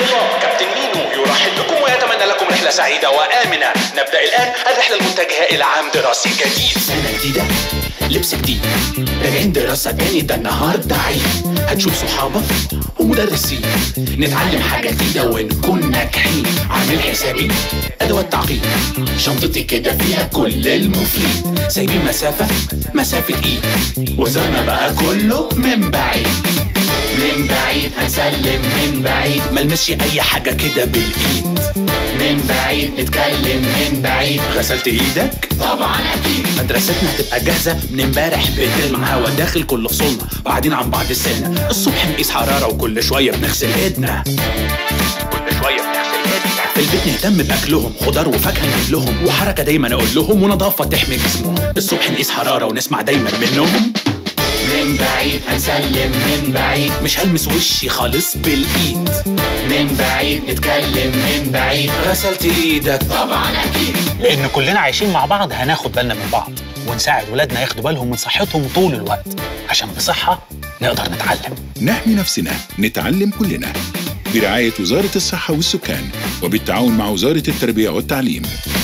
الطلاب كابتن مينو يرحب بكم ويتمنى لكم رحلة سعيدة وآمنة نبدأ الآن الرحلة المتجهة إلى عام دراسي جديد سنة جديدة لبس جديد راجعين دراسة تاني ده النهاردة عيد هتشوف صحابك ومدرسين نتعلم حاجة جديدة ونكون ناجحين عامل حسابي أدوات تعقيد شنطتي كده فيها كل المفيد سايبين مسافة مسافة إيد وزرنا بقى كله من بعيد من بعيد هنسلم من بعيد ملمسش أي حاجة كده بالإيد من بعيد نتكلم من بعيد غسلت إيدك؟ طبعا أكيد مدرستنا هتبقى جاهزة من امبارح بتلمع هوا داخل كل فصولنا بعدين عن بعض السنة الصبح نقيس حرارة وكل شوية بنغسل ايدنا كل شوية بنغسل ايدنا في البيت نهتم بأكلهم خضار وفاكهة نجيب لهم وحركة دايما أقول لهم ونظافة تحمي جسمهم الصبح نقيس حرارة ونسمع دايما منهم من بعيد هنسلم من بعيد مش هلمس وشي خالص بالايد من بعيد نتكلم من بعيد غسلت ايدك طبعا اكيد لان كلنا عايشين مع بعض هناخد بالنا من بعض ونساعد ولادنا ياخدوا بالهم من صحتهم طول الوقت عشان بصحة نقدر نتعلم نحمي نفسنا نتعلم كلنا برعاية وزارة الصحة والسكان وبالتعاون مع وزارة التربية والتعليم